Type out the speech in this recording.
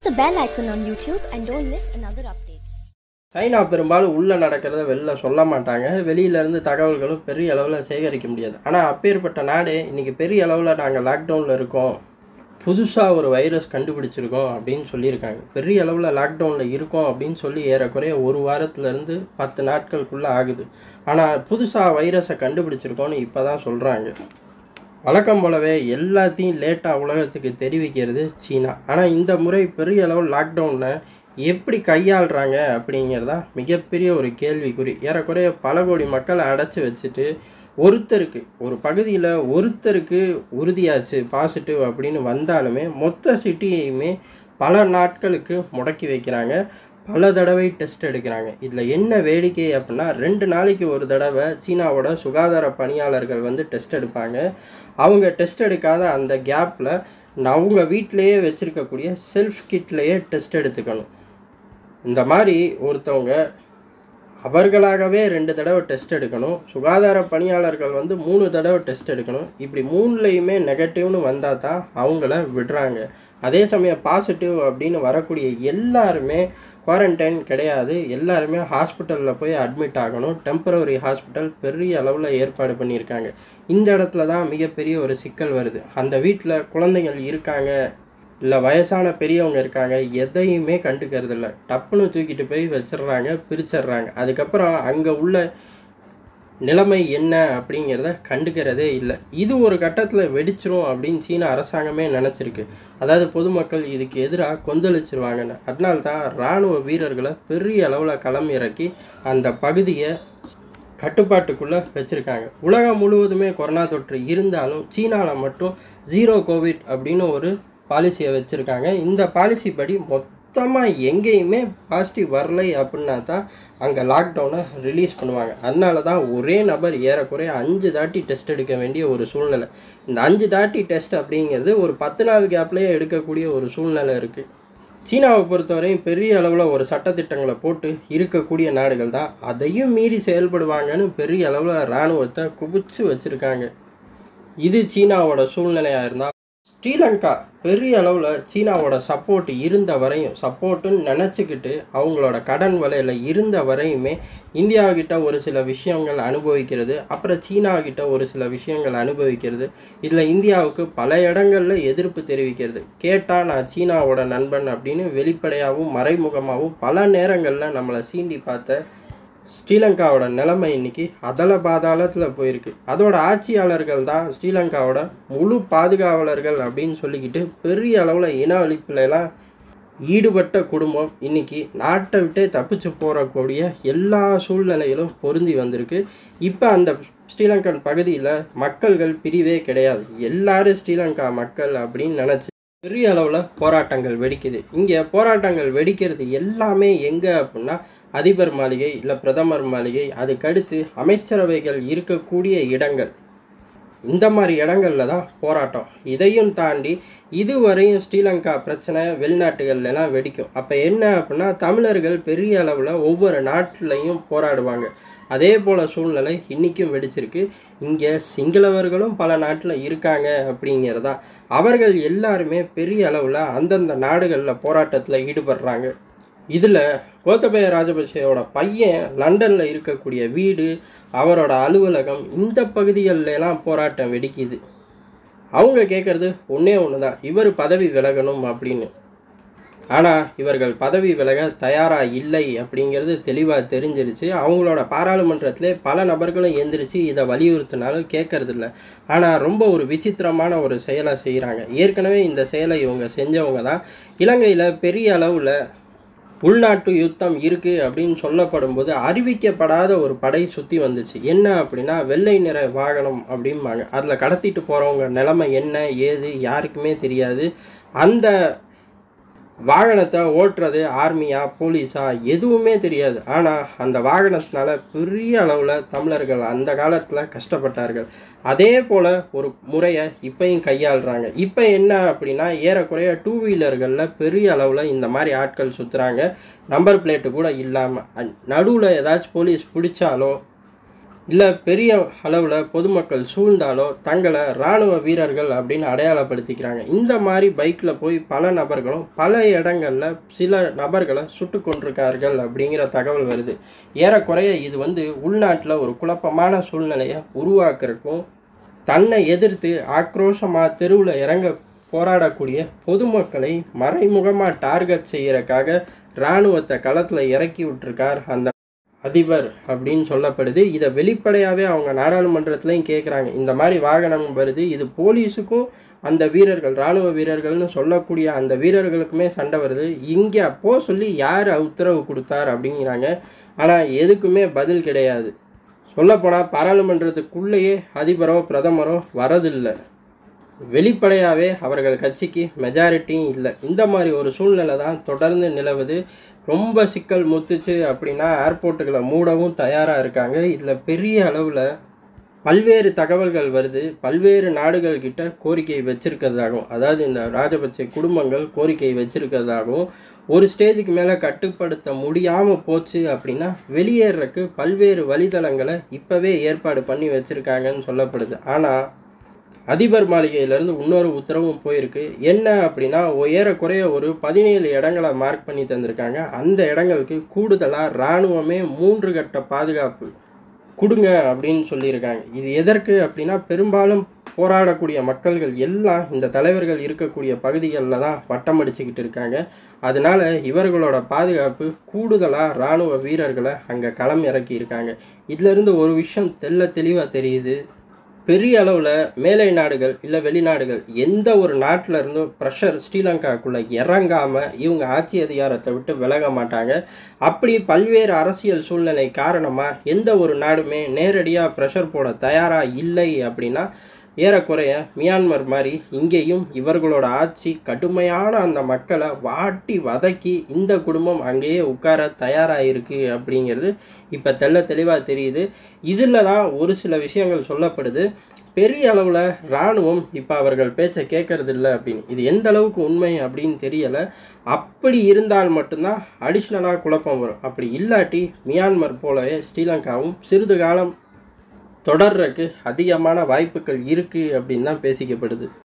the bell icon on YouTube and don't miss another update. China பெரும்பாலும் உள்ளே நடக்கிறத வெளில சொல்ல மாட்டாங்க வெளியிலேருந்து தகவல்களும் பெரிய அளவில் சேகரிக்க முடியாது ஆனால் அப்பேற்பட்ட நாடு இன்றைக்கி பெரிய அளவில் நாங்கள் லாக்டவுனில் இருக்கோம் புதுசாக ஒரு வைரஸ் கண்டுபிடிச்சிருக்கோம் அப்படின்னு சொல்லியிருக்காங்க பெரிய அளவில் லாக்டவுனில் இருக்கோம் அப்படின்னு சொல்லி ஏறக்குறைய ஒரு வாரத்துலேருந்து பத்து நாட்களுக்குள்ளே ஆகுது ஆனால் புதுசாக வைரஸை கண்டுபிடிச்சிருக்கோன்னு இப்போ தான் சொல்கிறாங்க வழக்கம் போலவே எல்லாத்தையும் லேட்டாக உலகத்துக்கு தெரிவிக்கிறது சீனா ஆனால் இந்த முறை பெரிய அளவு லாக்டவுனை எப்படி கையாளுறாங்க அப்படிங்கிறதா மிகப்பெரிய ஒரு கேள்விக்குறி ஏறக்குறைய பல கோடி மக்களை அடைச்சி வச்சுட்டு ஒருத்தருக்கு ஒரு பகுதியில் ஒருத்தருக்கு உறுதியாச்சு பாசிட்டிவ் அப்படின்னு வந்தாலுமே மொத்த சிட்டியையுமே பல நாட்களுக்கு முடக்கி வைக்கிறாங்க பல தடவை டெஸ்ட் எடுக்கிறாங்க இதில் என்ன வேடிக்கை அப்படின்னா ரெண்டு நாளைக்கு ஒரு தடவை சீனாவோட சுகாதார பணியாளர்கள் வந்து டெஸ்ட் எடுப்பாங்க அவங்க டெஸ்ட் எடுக்காத அந்த கேப்பில் அவங்க வீட்டிலையே வச்சுருக்கக்கூடிய செல்ஃப் கிட்லேயே டெஸ்ட் எடுத்துக்கணும் இந்த மாதிரி ஒருத்தவங்க அவர்களாகவே ரெண்டு தடவை டெஸ்ட் எடுக்கணும் சுகாதார பணியாளர்கள் வந்து மூணு தடவை டெஸ்ட் எடுக்கணும் இப்படி மூணுலேயுமே நெகட்டிவ்னு வந்தால் தான் அவங்கள விடுறாங்க அதே சமயம் பாசிட்டிவ் அப்படின்னு வரக்கூடிய எல்லாருமே குவாரண்டைன் கிடையாது எல்லாருமே ஹாஸ்பிட்டலில் போய் அட்மிட் ஆகணும் டெம்பரவரி ஹாஸ்பிட்டல் பெரிய அளவில் ஏற்பாடு பண்ணியிருக்காங்க இந்த இடத்துல தான் மிகப்பெரிய ஒரு சிக்கல் வருது அந்த வீட்டில் குழந்தைகள் இருக்காங்க இல்லை வயசான பெரியவங்க இருக்காங்க எதையுமே கண்டுக்கிறது இல்லை டப்புன்னு தூக்கிட்டு போய் வச்சிடுறாங்க பிரிச்சிடுறாங்க அதுக்கப்புறம் அங்கே உள்ள நிலைமை என்ன அப்படிங்கிறத கண்டுக்கிறதே இல்லை இது ஒரு கட்டத்தில் வெடிச்சிரும் அப்படின்னு சீன அரசாங்கமே நினச்சிருக்கு அதாவது பொதுமக்கள் இதுக்கு எதிராக கொந்தளிச்சிருவாங்கன்னு அதனால தான் இராணுவ வீரர்களை பெரிய அளவில் களம் இறக்கி அந்த பகுதியை கட்டுப்பாட்டுக்குள்ளே வச்சுருக்காங்க உலகம் முழுவதுமே கொரோனா தொற்று இருந்தாலும் சீனாவில் மட்டும் ஜீரோ கோவிட் அப்படின்னு ஒரு பாலிசியை வச்சுருக்காங்க இந்த பாலிசி படி மொத்தமாக எங்கேயுமே பாசிட்டிவ் வரலை அப்படின்னா தான் அங்கே லாக்டவுனை ரிலீஸ் பண்ணுவாங்க அதனால தான் ஒரே நபர் ஏறக்குறைய அஞ்சு தாட்டி டெஸ்ட் எடுக்க வேண்டிய ஒரு சூழ்நிலை இந்த அஞ்சு தாட்டி டெஸ்ட் அப்படிங்கிறது ஒரு பத்து நாள் கேப்லேயே எடுக்கக்கூடிய ஒரு சூழ்நிலை இருக்குது சீனாவை பொறுத்தவரையும் பெரிய அளவில் ஒரு சட்டத்திட்டங்களை போட்டு இருக்கக்கூடிய நாடுகள் தான் அதையும் மீறி செயல்படுவாங்கன்னு பெரிய அளவில் இராணுவத்தை குவிச்சு வச்சுருக்காங்க இது சீனாவோட சூழ்நிலையாக இருந்தால் ஸ்ரீலங்கா பெரிய அளவில் சீனாவோட சப்போர்ட் இருந்த வரையும் சப்போர்ட்டுன்னு நினச்சிக்கிட்டு அவங்களோட கடன் வலையில் இருந்த வரையுமே இந்தியாவுக்கிட்ட ஒரு சில விஷயங்கள் அனுபவிக்கிறது அப்புறம் சீனாக்கிட்ட ஒரு சில விஷயங்கள் அனுபவிக்கிறது இதில் இந்தியாவுக்கு பல இடங்களில் எதிர்ப்பு தெரிவிக்கிறது கேட்டால் நான் சீனாவோட நண்பன் அப்படின்னு வெளிப்படையாகவும் மறைமுகமாகவும் பல நேரங்களில் நம்மளை சீண்டி பார்த்த ஸ்ரீலங்காவோட நிலைமை இன்னைக்கு அதல பாதாளத்தில் போயிருக்கு அதோட ஆட்சியாளர்கள் தான் ஸ்ரீலங்காவோட முழு பாதுகாவலர்கள் அப்படின்னு சொல்லிக்கிட்டு பெரிய அளவில் இன அழிப்புலலாம் ஈடுபட்ட குடும்பம் இன்னைக்கு நாட்டை விட்டே தப்பிச்சு போகக்கூடிய எல்லா சூழ்நிலையிலும் பொருந்தி வந்திருக்கு இப்போ அந்த ஸ்ரீலங்கன் பகுதியில் மக்கள்கள் பிரிவே கிடையாது எல்லாரும் ஸ்ரீலங்கா மக்கள் அப்படின்னு நினச்சி பெரிய அளவில் போராட்டங்கள் வெடிக்குது இங்கே போராட்டங்கள் வெடிக்கிறது எல்லாமே எங்கே அப்படின்னா அதிபர் மாளிகை இல்லை பிரதமர் மாளிகை அதுக்கடுத்து அமைச்சரவைகள் இருக்கக்கூடிய இடங்கள் இந்த மாதிரி இடங்கள்ல தான் போராட்டம் இதையும் தாண்டி இதுவரையும் ஸ்ரீலங்கா பிரச்சனை வெளிநாட்டுகள்லாம் வெடிக்கும் அப்போ என்ன அப்படின்னா தமிழர்கள் பெரிய அளவில் ஒவ்வொரு நாட்டிலையும் போராடுவாங்க அதே போல் சூழ்நிலை இன்றைக்கும் வெடிச்சிருக்கு இங்கே சிங்களவர்களும் பல நாட்டில் இருக்காங்க அப்படிங்கிறதா அவர்கள் எல்லாருமே பெரிய அளவில் அந்தந்த நாடுகளில் போராட்டத்தில் ஈடுபடுறாங்க இதில் கோத்தபய ராஜபக்சேவோட பையன் லண்டனில் இருக்கக்கூடிய வீடு அவரோட அலுவலகம் இந்த பகுதிகளெல்லாம் போராட்டம் வெடிக்குது அவங்க கேட்குறது ஒன்றே ஒன்று தான் இவர் பதவி விலகணும் அப்படின்னு ஆனால் இவர்கள் பதவி விலக தயாராக இல்லை அப்படிங்கிறது தெளிவாக தெரிஞ்சிருச்சு அவங்களோட பாராளுமன்றத்திலே பல நபர்களும் எந்திரிச்சு இதை வலியுறுத்தினாலும் கேட்கறதில்ல ஆனால் ரொம்ப ஒரு விசித்திரமான ஒரு செயலை செய்கிறாங்க ஏற்கனவே இந்த செயலை இவங்க செஞ்சவங்க தான் இலங்கையில் பெரிய அளவில் உள்நாட்டு யுத்தம் இருக்குது அப்படின்னு சொல்லப்படும் போது அறிவிக்கப்படாத ஒரு படை சுற்றி வந்துச்சு என்ன அப்படின்னா வெள்ளை நிற வாகனம் அப்படிம்பாங்க அதில் கடத்திட்டு போகிறவங்க நிலைமை என்ன ஏது யாருக்குமே தெரியாது அந்த வாகனத்தை ஓட்டுறது ஆர்மியா போலீஸா எதுவுமே தெரியாது ஆனால் அந்த வாகனத்தினால பெரிய அளவில் தமிழர்கள் அந்த காலத்தில் கஷ்டப்பட்டார்கள் அதே போல் ஒரு முறையை இப்பையும் கையாளுறாங்க இப்போ என்ன அப்படின்னா ஏறக்குறைய டூ வீலர்களில் பெரிய அளவில் இந்த மாதிரி ஆட்கள் சுற்றுறாங்க நம்பர் பிளேட்டு கூட இல்லாமல் நடுவில் ஏதாச்சும் போலீஸ் பிடிச்சாலோ இல்லை பெரிய அளவில் பொதுமக்கள் சூழ்ந்தாலோ தங்களை இராணுவ வீரர்கள் அப்படின்னு அடையாளப்படுத்திக்கிறாங்க இந்த மாதிரி பைக்கில் போய் பல நபர்களும் பல இடங்களில் சில நபர்களை சுட்டு கொண்டிருக்கார்கள் அப்படிங்கிற தகவல் வருது ஏறக்குறைய இது வந்து உள்நாட்டில் ஒரு குழப்பமான சூழ்நிலையை உருவாக்குறதுக்கும் தன்னை எதிர்த்து ஆக்ரோஷமாக தெருவில் இறங்க போராடக்கூடிய பொதுமக்களை மறைமுகமாக டார்கெட் செய்யறதுக்காக இராணுவத்தை களத்தில் இறக்கி விட்டுருக்கார் அந்த அதிபர் அப்படின்னு சொல்லப்படுது இதை வெளிப்படையாகவே அவங்க நாடாளுமன்றத்துலையும் கேட்குறாங்க இந்த மாதிரி வாகனம் வருது இது போலீஸுக்கும் அந்த வீரர்கள் இராணுவ வீரர்கள்னு சொல்லக்கூடிய அந்த வீரர்களுக்குமே சண்டை வருது இங்கே அப்போ சொல்லி யார் உத்தரவு கொடுத்தார் அப்படிங்கிறாங்க ஆனால் எதுக்குமே பதில் கிடையாது சொல்லப்போனால் பாராளுமன்றத்துக்குள்ளேயே அதிபரோ பிரதமரோ வரதில்லை வெளிப்படையாகவே அவர்கள் கட்சிக்கு மெஜாரிட்டியும் இல்லை இந்த மாதிரி ஒரு சூழ்நிலை தான் தொடர்ந்து நிலவுது ரொம்ப சிக்கல் முத்துச்சு அப்படின்னா ஏர்போர்ட்டுகளை மூடவும் தயாராக இருக்காங்க இதில் பெரிய அளவில் பல்வேறு தகவல்கள் வருது பல்வேறு நாடுகள் கிட்ட கோரிக்கை வச்சிருக்கிறதாகவும் அதாவது இந்த ராஜபக்சே குடும்பங்கள் கோரிக்கை வச்சிருக்கிறதாகவும் ஒரு ஸ்டேஜுக்கு மேலே கட்டுப்படுத்த முடியாமல் போச்சு அப்படின்னா வெளியேறக்கு பல்வேறு வழித்தளங்களை இப்போவே ஏற்பாடு பண்ணி வச்சுருக்காங்கன்னு சொல்லப்படுது ஆனால் அதிபர் மாளிகையிலேருந்து இன்னொரு உத்தரவும் போயிருக்கு என்ன அப்படின்னா ஏறக்குறைய ஒரு பதினேழு இடங்களை மார்க் பண்ணி தந்திருக்காங்க அந்த இடங்களுக்கு கூடுதலாக இராணுவமே மூன்று கட்ட பாதுகாப்பு கொடுங்க அப்படின்னு சொல்லியிருக்காங்க இது எதற்கு அப்படின்னா பெரும்பாலும் போராடக்கூடிய மக்கள்கள் எல்லாம் இந்த தலைவர்கள் இருக்கக்கூடிய பகுதிகளில் தான் வட்டம் அடிச்சுக்கிட்டு இருக்காங்க அதனால இவர்களோட பாதுகாப்பு கூடுதலாக இராணுவ வீரர்களை அங்கே களம் இறக்கி இருக்காங்க இதிலிருந்து ஒரு விஷயம் தெல்ல தெளிவாக தெரியுது பெரிய அளவில் மேலை நாடுகள் இல்லை வெளிநாடுகள் எந்த ஒரு நாட்டில் இருந்தும் ப்ரெஷர் ஸ்ரீலங்காக்குள்ளே இறங்காமல் இவங்க ஆட்சி அதிகாரத்தை விட்டு விலக மாட்டாங்க அப்படி பல்வேறு அரசியல் சூழ்நிலை காரணமாக எந்த ஒரு நாடுமே நேரடியாக ப்ரெஷர் போட தயாராக இல்லை அப்படின்னா ஏறக்குறைய மியான்மர் மாதிரி இங்கேயும் இவர்களோட ஆட்சி கடுமையான அந்த மக்களை வாட்டி வதக்கி இந்த குடும்பம் அங்கேயே உட்கார தயாராக இருக்குது அப்படிங்கிறது இப்போ தெள்ள தெளிவாக தெரியுது இதில் தான் ஒரு சில விஷயங்கள் சொல்லப்படுது பெரிய அளவில் இராணுவம் இப்போ அவர்கள் பேச்சை கேட்கறது இல்லை அப்படின்னு இது எந்த அளவுக்கு உண்மை அப்படின்னு தெரியலை அப்படி இருந்தால் மட்டும்தான் அடிஷ்னலாக குழப்பம் வரும் அப்படி இல்லாட்டி மியான்மர் போலவே ஸ்ரீலங்காவும் சிறிது காலம் தொடர்றதுக்கு அதிகமான வாய்ப்புகள் இருக்குது அப்படின்னு தான் பேசிக்கப்படுது